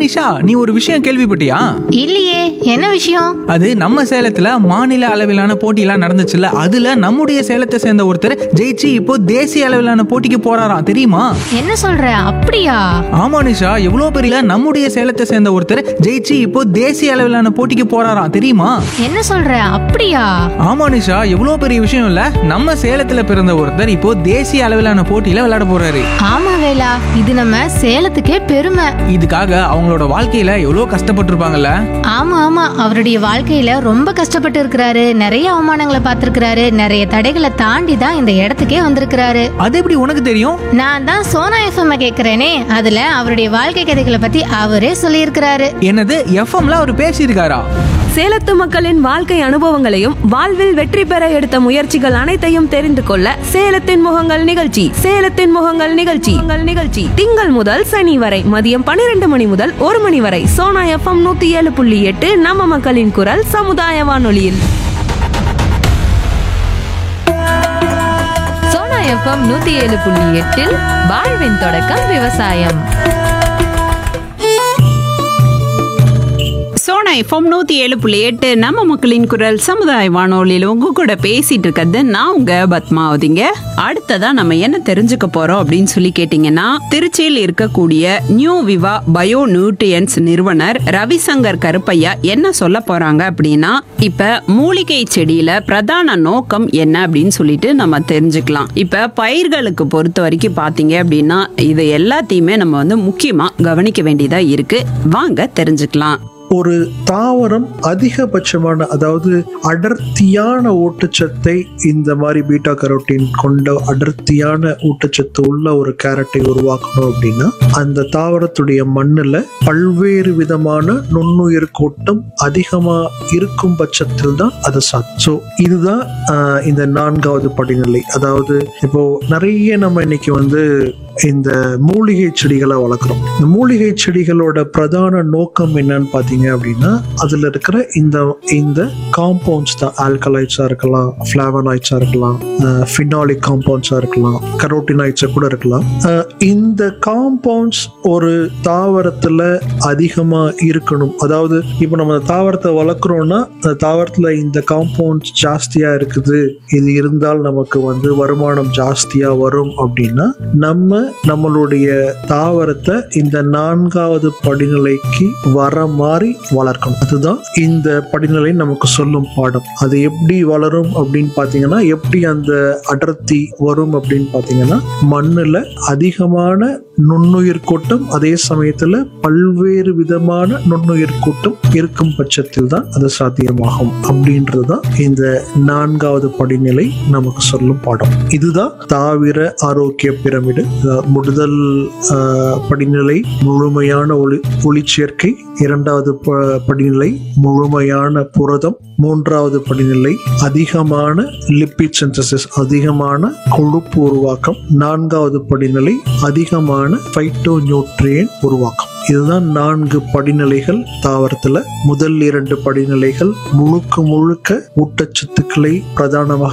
நிஷா நீ ஒரு விஷயம் கேள்விப்பட்டியா இல்லையே என்ன விஷயம் அது நம்ம சேலத்துல மாநில அளவிலான போட்டியெல்லாம் நடந்துச்சுல்ல அதுல நம்முடைய சேலத்தை சேர்ந்த ஒருத்தர் ஜெயிச்சு இப்போ தேசிய அளவிலான போட்டிக்கு போறாராம் தெரியுமா என்ன சொல்ற அப்படியா ஆமா நிஷா எவ்வளவு பெரிய நம்முடைய சேலத்தை சேர்ந்த ஒருத்தர் ஜெயிச்சு இப்போ தேசிய அளவிலான போட்டிக்கு போறாராம் தெரியுமா என்ன சொல்ற அப்படியா ஆமா நிஷா எவ்வளவு பெரிய விஷயம் இல்ல நம்ம சேலத்துல பிறந்த ஒருத்தர் இப்போ தேசிய அளவிலான போட்டியில விளையாட போறாரு ஆமா வேலா இது நம்ம சேலத்துக்கே பெருமை இதுக்காக அவங்களோட வாழ்க்கையில எவ்வளவு கஷ்டப்பட்டிருப்பாங்கல்ல ஆமா ஆமா அவருடைய வாழ்க்கையில ரொம்ப கஷ்டப்பட்டு இருக்கிறாரு நிறைய அவமானங்களை பார்த்திருக்கிறாரு நிறைய தடைகளை தாண்டி தான் இந்த இடத்துக்கே வந்திருக்கிறாரு அது எப்படி உனக்கு தெரியும் நான் தான் சோனா எஃப்எம் கேக்குறேனே அதுல அவருடைய வாழ்க்கை கதைகளை பத்தி அவரே சொல்லியிருக்கிறாரு என்னது எஃப்எம்ல அவர் பேசியிருக்காரா சேலத்து மக்களின் வாழ்க்கை அனுபவங்களையும் வாழ்வில் வெற்றி பெற எடுத்த முயற்சிகள் அனைத்தையும் தெரிந்து கொள்ள சேலத்தின் முகங்கள் நிகழ்ச்சி சேலத்தின் முகங்கள் நிகழ்ச்சி உங்கள் நிகழ்ச்சி திங்கள் முதல் சனி வரை மதியம் பன்னிரண்டு மணி முதல் ஒரு மணி வரை சோனா எஃப்எம் நூத்தி ஏழு புள்ளி எட்டு நம்ம மக்களின் குரல் சமுதாய வானொலியில் சோனா எஃப்எம் நூத்தி ஏழு புள்ளி எட்டில் வாழ்வின் தொடக்கம் விவசாயம் சோனா எஃப்எம் நூத்தி ஏழு புள்ளி எட்டு நம்ம மக்களின் குரல் சமுதாய வானொலியில் உங்க கூட பேசிட்டு இருக்கிறது நான் உங்க பத்மாவதிங்க அடுத்ததா நம்ம என்ன தெரிஞ்சுக்க போறோம் அப்படின்னு சொல்லி கேட்டீங்கன்னா திருச்சியில் இருக்கக்கூடிய நியூ விவா பயோ நியூட்ரியன்ஸ் நிறுவனர் ரவிசங்கர் கருப்பையா என்ன சொல்ல போறாங்க அப்படின்னா இப்ப மூலிகை செடியில பிரதான நோக்கம் என்ன அப்படின்னு சொல்லிட்டு நம்ம தெரிஞ்சுக்கலாம் இப்ப பயிர்களுக்கு பொறுத்த வரைக்கும் பாத்தீங்க அப்படின்னா இது எல்லாத்தையுமே நம்ம வந்து முக்கியமா கவனிக்க வேண்டியதா இருக்கு வாங்க தெரிஞ்சுக்கலாம் ஒரு தாவரம் அதிகபட்சமான அதாவது அடர்த்தியான ஊட்டச்சத்தை இந்த மாதிரி பீட்டா கரோட்டின் கொண்ட அடர்த்தியான ஊட்டச்சத்து உள்ள ஒரு கேரட்டை உருவாக்கணும் அப்படின்னா அந்த தாவரத்துடைய மண்ணுல பல்வேறு விதமான நுண்ணுயிர் கூட்டம் அதிகமா இருக்கும் பட்சத்தில் தான் அது சாத்தியம் ஸோ இதுதான் ஆஹ், இந்த நான்காவது படிநிலை அதாவது இப்போ நிறைய நம்ம இன்னைக்கு வந்து இந்த மூலிகை செடிகளை வளர்க்குறோம் இந்த மூலிகை செடிகளோட பிரதான நோக்கம் என்னன்னு பார்த்தீங்க அப்படின்னா அதில் இருக்கிற இந்த இந்த காம்பவுண்ட்ஸ் தான் ஆல்கலைட்ஸாக இருக்கலாம் ஃப்ளாவனாய்ட்ஸாக இருக்கலாம் ஃபினாலிக் காம்பவுண்ட்ஸாக இருக்கலாம் கரோட்டினாய்ட்ஸாக கூட இருக்கலாம் அஹ், இந்த காம்பவுண்ட்ஸ் ஒரு தாவரத்தில் அதிகமாக இருக்கணும் அதாவது இப்போ நம்ம அந்த தாவரத்தை வளர்க்குறோம்னா அந்த தாவரத்தில் இந்த காம்பவுண்ட்ஸ் ஜாஸ்தியாக இருக்குது இது இருந்தால் நமக்கு வந்து வருமானம் ஜாஸ்தியாக வரும் அப்படின்னா நம்ம நம்மளுடைய தாவரத்தை இந்த நான்காவது படிநிலைக்கு வர மாதிரி வளர்க்கணும் அதுதான் இந்த படிநிலை நமக்கு சொல்லும் பாடம் அது எப்படி வளரும் அப்படின்னு பார்த்தீங்கன்னா எப்படி அந்த அடர்த்தி வரும் அப்படின்னு பார்த்தீங்கன்னா மண்ணுல அதிகமான நுண்ணுயிர் கூட்டம் அதே சமயத்துல பல்வேறு விதமான நுண்ணுயிர் கூட்டம் இருக்கும் பட்சத்தில் தான் அது சாத்தியமாகும் அப்படின்றது தான் இந்த நான்காவது படிநிலை நமக்கு சொல்லும் பாடம் இதுதான் தாவிர ஆரோக்கிய பிரமிடு அதாவது முதல் ஆஹ், படிநிலை முழுமையான ஒளி ஒளிச்சேர்க்கை இரண்டாவது ப- படிநிலை முழுமையான புரதம் மூன்றாவது படிநிலை அதிகமான லிப்பிட் சிந்தசிஸ் அதிகமான கொழுப்பு உருவாக்கம் நான்காவது படிநிலை அதிகமான ஃபைட்டோ நியூட்ரியன் உருவாக்கம் இதுதான் நான்கு படிநிலைகள் தாவரத்துல முதல் இரண்டு படிநிலைகள் முழுக்க முழுக்க ஊட்டச்சத்துக்களை பிரதானமாக